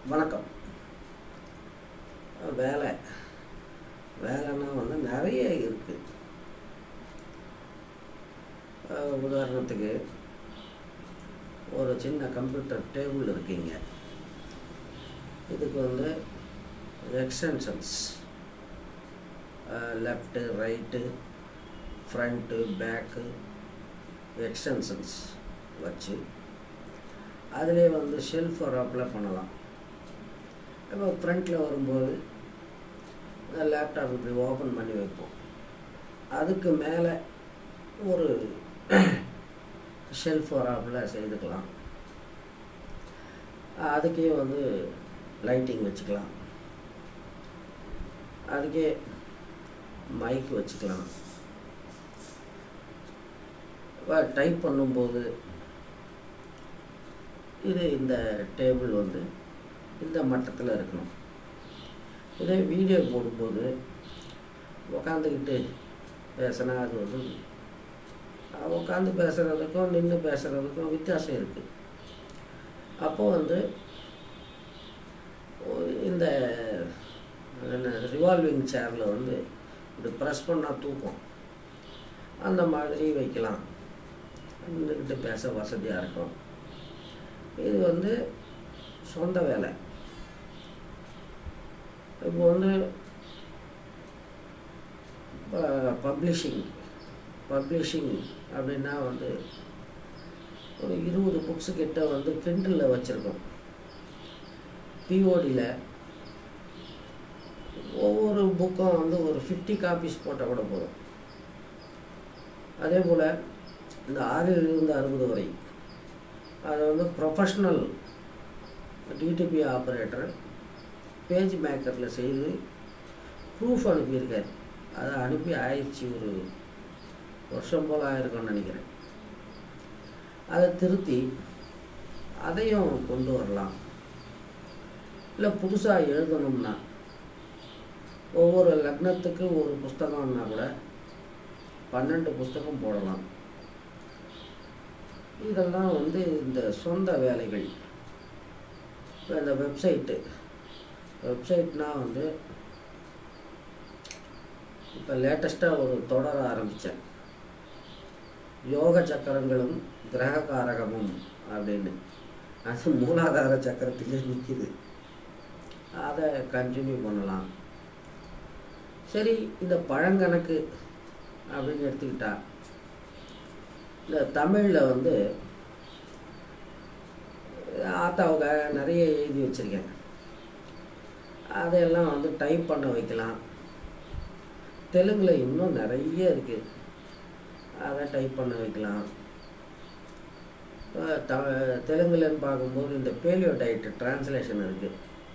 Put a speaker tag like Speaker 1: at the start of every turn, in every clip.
Speaker 1: வணக்கம் வேலை வேலைன்னா வந்து நிறைய இருக்குது உதாரணத்துக்கு ஒரு சின்ன கம்ப்யூட்டர் டேபிள் இருக்கீங்க இதுக்கு வந்து extensions left right front back extensions வச்சு அதிலே வந்து ஷெல்ஃப் அப்ளை பண்ணலாம் இப்போ ஃப்ரண்ட்டில் வரும்போது லேப்டாப் இப்படி ஓப்பன் பண்ணி வைப்போம் அதுக்கு மேலே ஒரு ஷெல்ஃப் வராப்பில் செய்துக்கலாம் அதுக்கே வந்து லைட்டிங் வச்சுக்கலாம் அதுக்கே மைக் வச்சுக்கலாம் டைப் பண்ணும்போது இது இந்த டேபிள் வந்து இந்த மட்டத்தில் இருக்கணும் இதே வீடியோ போடும்போது உக்காந்துக்கிட்டு பேசினா அது வந்து உட்காந்து பேசுகிறதுக்கும் நின்று பேசுகிறதுக்கும் வித்தியாசம் இருக்குது அப்போது வந்து இந்த என்ன ரிவால்விங் சேரில் வந்து இப்படி ப்ரெஸ் பண்ணால் தூக்கும் அந்த மாதிரி வைக்கலாம் நின்றுக்கிட்டு பேச வசதியாக இருக்கும் இது வந்து சொந்த வேலை இப்போ வந்து பப்ளிஷிங் பப்ளிஷிங் அப்படின்னா வந்து ஒரு இருபது புக்ஸு கிட்ட வந்து கிண்டலில் வச்சுருக்கோம் பிஓடியில் ஒவ்வொரு புக்கும் வந்து ஒரு ஃபிஃப்டி காப்பீஸ் போட்டால் கூட போதும் அதே போல் இந்த ஆறிலிருந்து அறுபது வரை அது வந்து ப்ரொஃபஷ்னல் டிடிபி ஆப்ரேட்டர் பேஜ் மேக்கரில் செய்து ப்ரூஃப் அனுப்பியிருக்கார் அதை அனுப்பி ஆயிடுச்சு ஒரு வருஷம் போல் ஆயிருக்கும்னு நினைக்கிறேன் அதை திருத்தி அதையும் கொண்டு வரலாம் இல்லை புதுசாக எழுதணும்னா ஒவ்வொரு லக்னத்துக்கு ஒரு புஸ்தகம்னா கூட பன்னெண்டு புஸ்தகம் போடலாம் இதெல்லாம் வந்து இந்த சொந்த வேலைகள் இப்போ இந்த வெப்சைட்டு வெப்சைட்னால் வந்து இப்போ லேட்டஸ்ட்டாக ஒரு தொடர ஆரம்பித்தேன் யோக சக்கரங்களும் கிரக காரகமும் அப்படின்னு அது மூலாதார சக்கரத்திலே நிற்கிது அதை கண்டினியூ பண்ணலாம் சரி இந்த பழங்கணக்கு அப்படின்னு எடுத்துக்கிட்டா இந்த தமிழில் வந்து ஆத்தாவுக்காக நிறைய எழுதி வச்சுருக்கேன் அதையெல்லாம் வந்து டைப் பண்ண வைக்கலாம் தெலுங்கில் இன்னும் நிறைய இருக்குது அதை டைப் பண்ண வைக்கலாம் த தெலுங்குலன்னு பார்க்கும்போது இந்த பேலியோ டயட் டிரான்ஸ்லேஷன் இருக்குது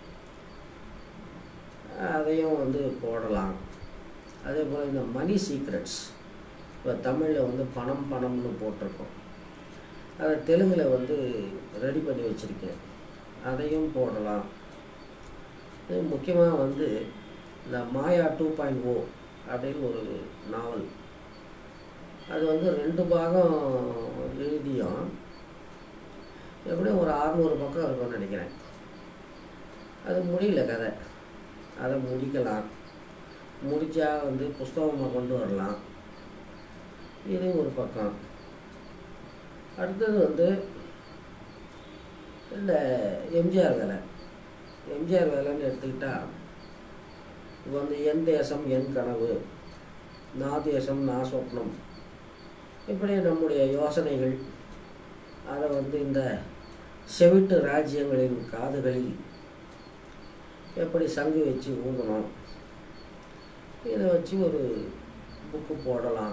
Speaker 1: அதையும் வந்து போடலாம் அதே போல் இந்த மணி சீக்ரெட்ஸ் இப்போ தமிழில் வந்து பணம் பணம்னு போட்டிருக்கோம் அதை தெலுங்கில் வந்து ரெடி பண்ணி வச்சுருக்கேன் அதையும் போடலாம் இது முக்கியமாக வந்து இந்த மாயா டூ பாயிண்ட் ஓ அப்படின்னு ஒரு நாவல் அது வந்து ரெண்டு பாகம் எழுதியும் எப்படியும் ஒரு அறுநூறு பக்கம் இருக்கும்னு நினைக்கிறேன் அது முடியல கதை அதை முடிக்கலாம் முடித்தா வந்து புஸ்தகமாக கொண்டு வரலாம் இது ஒரு பக்கம் அடுத்தது வந்து இந்த எம்ஜிஆர் வேலை எம்ஜிஆர் வேலைன்னு எடுத்துக்கிட்டால் இப்போ வந்து என் தேசம் என் கனவு நான் தேசம் நான் சொப்னம் இப்படி நம்முடைய யோசனைகள் அதை வந்து இந்த செவிட்டு ராஜ்யங்களின் காதுகளில் எப்படி சங்கு வச்சு ஊங்கணும் இதை வச்சு ஒரு புக்கு போடலாம்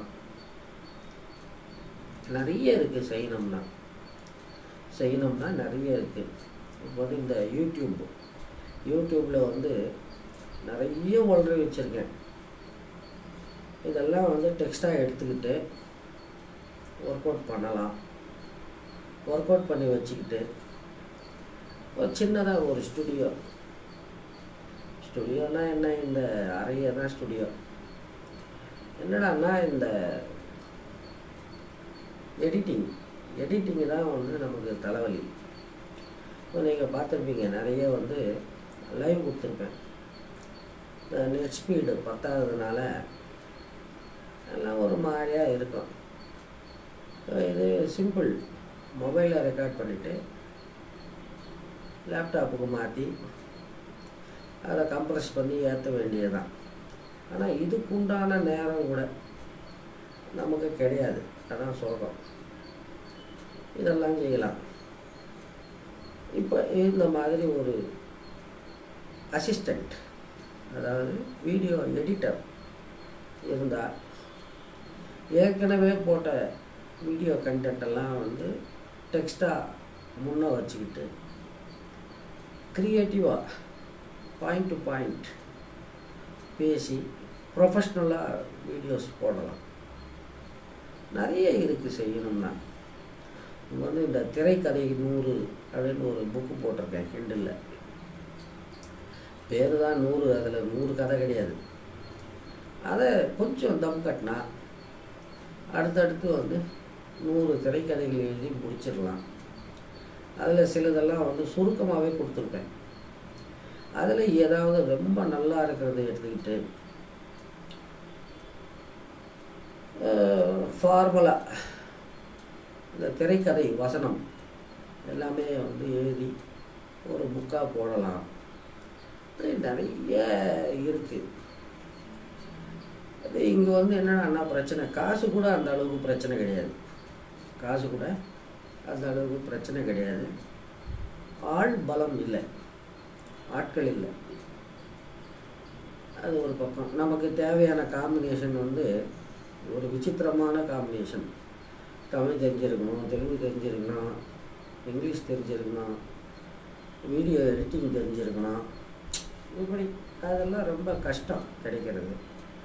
Speaker 1: நிறைய இருக்குது செய்யணும்னா செய்யணும்னா நிறைய இருக்குது இப்போ வந்து இந்த யூடியூப் யூடியூப்பில் வந்து நிறைய ஒன்றரை வச்சுருக்கேன் இதெல்லாம் வந்து டெக்ஸ்டாக எடுத்துக்கிட்டு ஒர்க் அவுட் பண்ணலாம் ஒர்க் அவுட் பண்ணி வச்சுக்கிட்டு ஒரு சின்னதாக ஒரு ஸ்டுடியோ ஸ்டுடியோனா என்ன இந்த அறையை தான் ஸ்டுடியோ என்னடான்னா இந்த எடிட்டிங் எடிட்டிங்கு தான் வந்து நமக்கு தலைவலி இப்போ நீங்கள் பார்த்துருப்பீங்க நிறைய வந்து லைவ் கொடுத்துருப்பேன் இந்த நெட் ஸ்பீடு பத்தாததுனால எல்லாம் ஒரு மாதிரியாக இருக்கும் இது சிம்பிள் மொபைலில் ரெக்கார்ட் பண்ணிவிட்டு லேப்டாப்புக்கு மாற்றி அதை கம்ப்ரஸ் பண்ணி ஏற்ற வேண்டியதுதான் ஆனால் இதுக்குண்டான நேரம் கூட நமக்கு கிடையாது அதான் சொல்கிறோம் இதெல்லாம் செய்யலாம் இப்போ இந்த மாதிரி ஒரு அசிஸ்டண்ட் அதாவது வீடியோ எடிட்டர் இருந்தால் ஏற்கனவே போட்ட வீடியோ கண்டென்ட்டெல்லாம் வந்து டெக்ஸ்ட்டாக முன்னே வச்சுக்கிட்டு க்ரியேட்டிவாக பாயிண்ட் டு பாயிண்ட் பேசி ப்ரொஃபஷ்னலாக வீடியோஸ் போடலாம் நிறைய இருக்குது செய்யணும்னா இப்போ வந்து இந்த திரைக்கதை நூறு அப்படின்னு ஒரு புக்கு போட்டிருக்கேன் கிண்டில் பேர் தான் நூறு அதில் நூறு கதை கிடையாது அதை கொஞ்சம் தம் கட்டினா அடுத்தடுத்து வந்து நூறு திரைக்கதைகள் எழுதி முடிச்சிடலாம் அதில் சிலதெல்லாம் வந்து சுருக்கமாகவே கொடுத்துருப்பேன் அதில் ஏதாவது ரொம்ப நல்லா இருக்கிறத எடுத்துக்கிட்டு ஃபார்மலாக இந்த திரைக்கதை வசனம் எல்லாமே வந்து எழுதி ஒரு புக்காக போடலாம் நிறைய இருக்குது அது இங்கே வந்து என்னென்னா பிரச்சனை காசு கூட அந்த அளவுக்கு பிரச்சனை கிடையாது காசு கூட அந்த அளவுக்கு பிரச்சனை கிடையாது ஆள் பலம் இல்லை ஆட்கள் இல்லை அது ஒரு பக்கம் நமக்கு தேவையான காம்பினேஷன் வந்து ஒரு விசித்திரமான காம்பினேஷன் தமிழ் தெரிஞ்சிருக்கணும் தெலுங்கு தெரிஞ்சிருக்கணும் இங்கிலீஷ் தெரிஞ்சிருக்கணும் வீடியோ எடிட்டிங் தெரிஞ்சிருக்கணும் இப்படி அதெல்லாம் ரொம்ப கஷ்டம் கிடைக்கிறது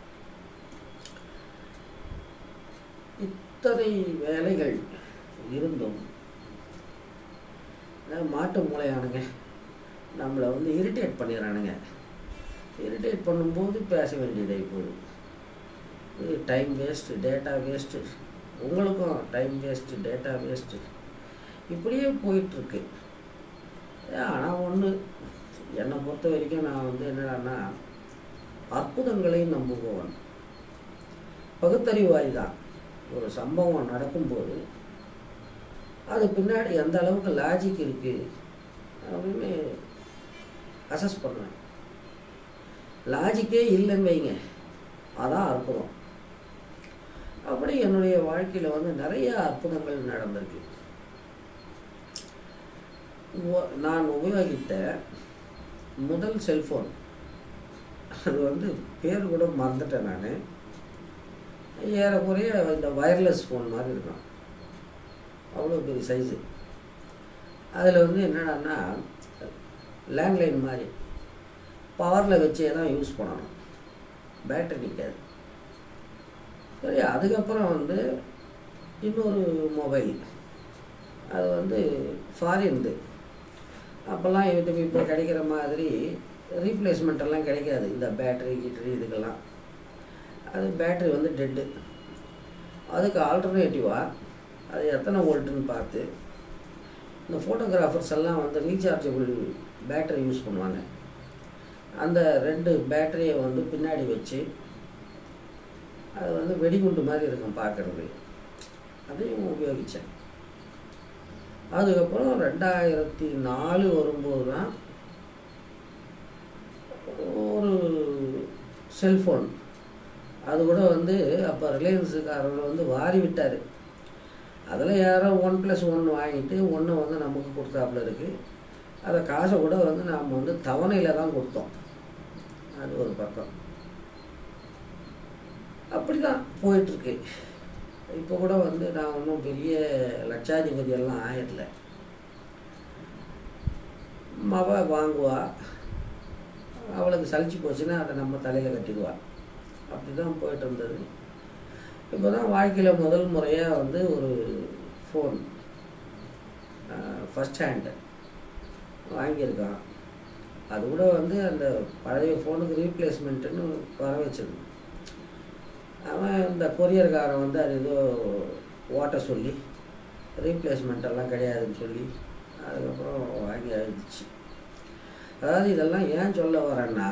Speaker 1: இத்தனை வேலைகள் இருந்தும் மாட்டு மூளையானுங்க நம்மளை வந்து இரிட்டேட் பண்ணிடுறானுங்க இரிட்டேட் பண்ணும்போது பேச வேண்டியதாகி போகுது இது டைம் வேஸ்ட்டு டேட்டா வேஸ்ட்டு உங்களுக்கும் டைம் வேஸ்ட்டு டேட்டா வேஸ்ட்டு இப்படியே போயிட்டுருக்கு ஆனால் ஒன்று என்னை பொறுத்த வரைக்கும் நான் வந்து என்னடான்னா அற்புதங்களை நம்புபவன் பகுத்தறிவாய் தான் ஒரு சம்பவம் நடக்கும்போது அது பின்னாடி எந்த அளவுக்கு லாஜிக் இருக்குது அப்படின்னு அசஸ் பண்ணுவேன் லாஜிக்கே இல்லைன்னு வைங்க அதான் அற்புதம் அப்படி என்னுடைய வாழ்க்கையில் வந்து நிறைய அற்புதங்கள் நடந்திருக்கு நான் உபயோகித்த முதல் செல்ஃபோன் அது வந்து பேர் கூட மறந்துட்டேன் நான் ஏறக்குறைய இந்த வயர்லெஸ் ஃபோன் மாதிரி இருக்கும் அவ்வளோ பெரிய சைஸு அதில் வந்து என்னடான்னா லேண்ட்லைன் மாதிரி பவரில் வச்சே தான் யூஸ் பண்ணணும் பேட்டரி நிற்காது சரி அதுக்கப்புறம் வந்து இன்னொரு மொபைல் அது வந்து ஃபாரின்து அப்போல்லாம் இது இப்போ கிடைக்கிற மாதிரி ரீப்ளேஸ்மெண்ட் எல்லாம் கிடைக்காது இந்த பேட்ரி கிட்ரி இதுக்கெல்லாம் அது பேட்ரி வந்து டெட்டு அதுக்கு ஆல்டர்னேட்டிவாக அது எத்தனை வோல்ட்டுன்னு பார்த்து இந்த ஃபோட்டோகிராஃபர்ஸ் எல்லாம் வந்து ரீசார்ஜபிள் பேட்டரி யூஸ் பண்ணுவாங்க அந்த ரெண்டு பேட்டரியை வந்து பின்னாடி வச்சு அது வந்து வெடிகுண்டு மாதிரி இருக்கும் பார்க்குறது அதையும் உபயோகித்தேன் அதுக்கப்புறம் ரெண்டாயிரத்தி நாலு வரும்போது தான் ஒரு செல்ஃபோன் அது கூட வந்து அப்போ ரிலையன்ஸுக்காரர் வந்து வாரி விட்டார் அதில் யாரோ ஒன் ப்ளஸ் ஒன் வாங்கிட்டு ஒன்று வந்து நமக்கு கொடுத்தாப்புல இருக்குது அதை காசை கூட வந்து நாம் வந்து தவணையில் தான் கொடுத்தோம் அது ஒரு பக்கம் அப்படி தான் போயிட்டுருக்கு இப்போ கூட வந்து நான் ஒன்றும் பெரிய லட்சாதிபதி எல்லாம் ஆயிடல மவ வாங்குவா அவளுக்கு சலிச்சு போச்சுன்னா அதை நம்ம தலையில் கட்டிடுவா அப்படி தான் போயிட்டு இருந்தது இப்போ தான் வாழ்க்கையில் முதல் முறையாக வந்து ஒரு ஃபோன் ஃபஸ்ட் ஹேண்டு வாங்கியிருக்கான் அது கூட வந்து அந்த பழைய ஃபோனுக்கு ரீப்ளேஸ்மெண்ட்டுன்னு வர வச்சது அவன் இந்த கொரியர்காரன் வந்து அது ஏதோ ஓட்ட சொல்லி ரீப்ளேஸ்மெண்ட் எல்லாம் கிடையாதுன்னு சொல்லி அதுக்கப்புறம் வாங்கி ஆயிடுச்சு அதாவது இதெல்லாம் ஏன் சொல்ல வரேன்னா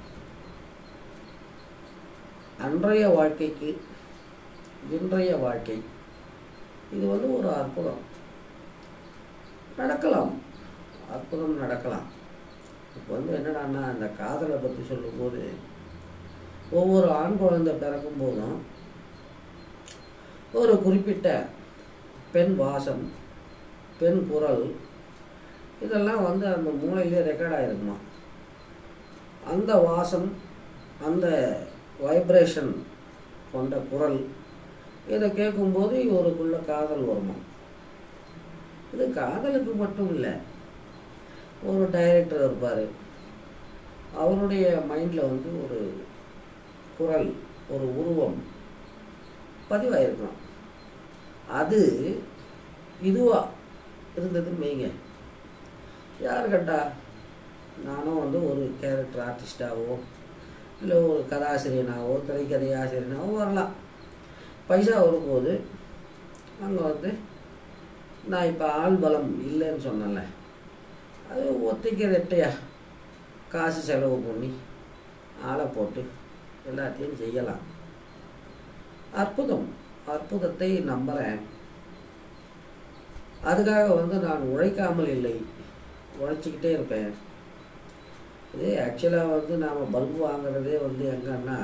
Speaker 1: அன்றைய வாழ்க்கைக்கு இன்றைய வாழ்க்கை இது வந்து ஒரு அற்புதம் நடக்கலாம் அற்புதம் நடக்கலாம் இப்போ வந்து என்னடான்னா அந்த காதலை பற்றி சொல்லும்போது ஒவ்வொரு ஆண் குழந்தை பிறக்கும் போதும் ஒரு குறிப்பிட்ட பெண் வாசம் பெண் குரல் இதெல்லாம் வந்து அந்த மூளையிலே ரெக்கார்ட் ஆகிருக்குமா அந்த வாசம் அந்த வைப்ரேஷன் கொண்ட குரல் இதை கேட்கும்போது இவருக்குள்ள காதல் வருமா இது காதலுக்கு மட்டும் இல்லை ஒரு டைரக்டர் இருப்பார் அவருடைய மைண்டில் வந்து ஒரு குரல் ஒரு உருவம் பதிவாயிருக்கும் அது இதுவாக இருந்ததுன்னு வைங்க யார் கண்டா நானும் வந்து ஒரு கேரக்டர் ஆர்டிஸ்டாகவோ இல்லை ஒரு கதாசிரியனாகவோ திரைக்கதை ஆசிரியனாகவோ வரலாம் பைசா வரும்போது அங்கே வந்து நான் இப்போ ஆள் பலம் இல்லைன்னு சொன்னேன்ல அது ஒத்தைக்கு ரெட்டையா காசு செலவு பண்ணி ஆளை போட்டு எல்லாத்தையும் செய்யலாம் அற்புதம் அற்புதத்தை நம்புகிறேன் அதுக்காக வந்து நான் உழைக்காமல் இல்லை உழைச்சிக்கிட்டே இருப்பேன் இது ஆக்சுவலாக வந்து நாம் பல்பு வாங்குறதே வந்து எங்கன்னா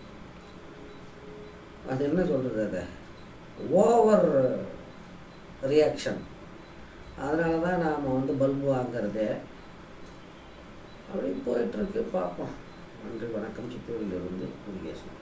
Speaker 1: அது என்ன சொல்கிறது அதை ஓவர் ரியாக்ஷன் அதனால தான் நாம் வந்து பல்பு வாங்கிறதே அப்படி போயிட்டுருக்கு பார்ப்போம் நன்றி வணக்கம் சித்தூரிலிருந்து முருகேசன்